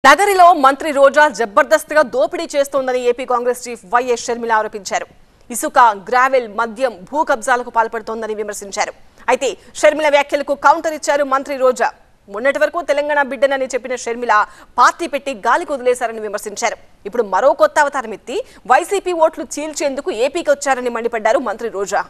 నగరిలో మంత్రి రోజా జబర్దస్త్ గా దోపిడీ చేస్తోందని AP Congress chief YS Sharmila ఆరోపించారు ఇసుక గ్రావెల్ మద్యం భూ కబ్జాలకు పాల్పడుతోందని విమర్శించారు అయితే షర్మిల వ్యాఖ్యలకు కౌంటర్ ఇచ్చారు మంత్రి రోజా మొన్నటి వరకు తెలంగాణ బిడ్డనని చెప్పిన షర్మిల పార్టీ పెట్టి గాలికి వదిలేశారని విమర్శించారు ఇప్పుడు మరో కొత్త అవతారం ఎత్తి వైసీపీ ఓట్లు చీల్చేందుకు ఏపీకి వచ్చారని మండిపడ్డారు మంత్రి రోజా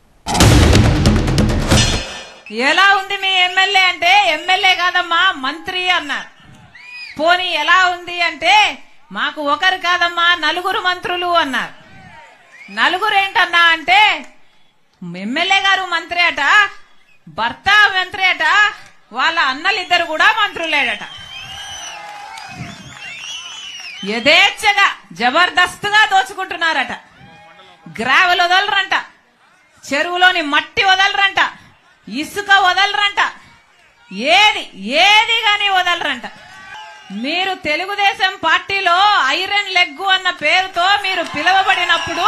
ఎలా ఉంది మీ ఎమ్మెల్యే అంటే ఎమ్మెల్యే కాదమ్మా మంత్రి అన్నారు పోనీ ఎలా ఉంది అంటే మాకు ఒకరు కాదమ్మా నలుగురు మంత్రులు అన్నారు నలుగురు ఏంటన్నా అంటే ఎమ్మెల్యే గారు మంత్రి అట భర్త మంత్రి అట వాళ్ళ అన్నలిద్దరు కూడా మంత్రులేడట యథేచ్ఛగా జబర్దస్త్గా దోచుకుంటున్నారట గ్రావెల్ వదలరంట చెరువులోని మట్టి వదలరంట ఇసుక వదలరంట ఏది ఏది గాని వదలరంట మీరు తెలుగుదేశం పార్టీలో ఐరన్ లెగ్గు అన్న పేరుతో మీరు పిలువబడినప్పుడు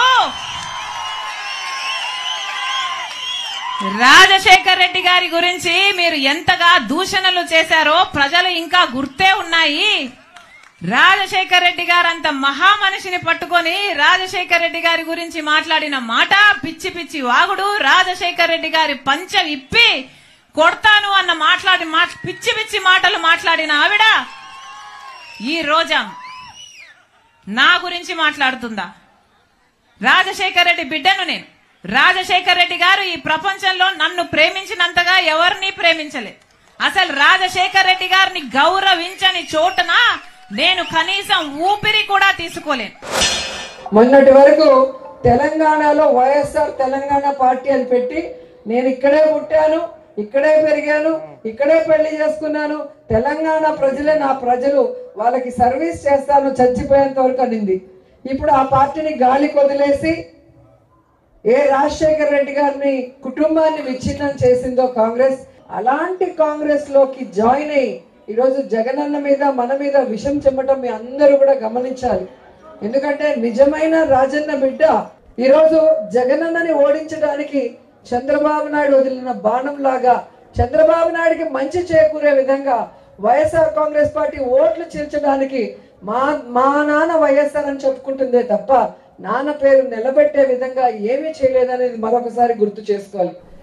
రాజశేఖర్ రెడ్డి గారి గురించి మీరు ఎంతగా దూషణలు చేశారో ప్రజలు ఇంకా గుర్తే ఉన్నాయి రాజశేఖర్ రెడ్డి గారు అంత మహామనిషిని పట్టుకొని రాజశేఖర్ రెడ్డి గారి గురించి మాట్లాడిన మాట పిచ్చి పిచ్చి వాగుడు రాజశేఖర్ రెడ్డి గారి పంచ విప్పి కొడతాను అన్న మాట్లాడి మా- పిచ్చి పిచ్చి మాటలు మాట్లాడిన ఆవిడ ఈ రోజా నా గురించి మాట్లాడుతుందా రాజశేఖర్ రెడ్డి బిడ్డను నేను రాజశేఖర్ రెడ్డి గారు ఈ ప్రపంచంలో నన్ను ప్రేమించినంతగా ఎవరిని ప్రేమించలేదు అసలు రాజశేఖర్ రెడ్డి గారిని గౌరవించని చోటున నేను కనీసం ఊపిరి కూడా తీసుకోలేను మొన్నటి వరకు తెలంగాణలో వైఎస్ఆర్ తెలంగాణ పార్టీ అని పెట్టి నేను ఇక్కడే పుట్టాను ఇక్కడే పెరిగాను ఇక్కడే పెళ్లి చేసుకున్నాను తెలంగాణ ప్రజలే నా ప్రజలు వాళ్ళకి సర్వీస్ చేస్తాను చచ్చిపోయేంత వరకు అనింది ఇప్పుడు ఆ పార్టీని గాలికి వదిలేసి ఏ రాజశేఖర్ రెడ్డి గారిని కుటుంబాన్ని విచ్ఛిన్నం చేసిందో కాంగ్రెస్ అలాంటి కాంగ్రెస్ లోకి జాయిన్ అయ్యి ఈరోజు జగనన్న మీద మన మీద విషం చెమ్మటం మీ అందరూ కూడా గమనించాలి ఎందుకంటే నిజమైన రాజన్న బిడ్డ ఈరోజు జగనన్నని ఓడించడానికి చంద్రబాబు నాయుడు వదిలిన బాణం లాగా చంద్రబాబు నాయుడికి మంచి చేకూరే విధంగా వైఎస్ఆర్ కాంగ్రెస్ పార్టీ ఓట్లు చీల్చడానికి మా మా నాన్న వైఎస్ఆర్ అని చెప్పుకుంటుందే తప్ప నాన్న పేరు నిలబెట్టే విధంగా ఏమీ చేయలేదనేది మరొకసారి గుర్తు చేసుకోవాలి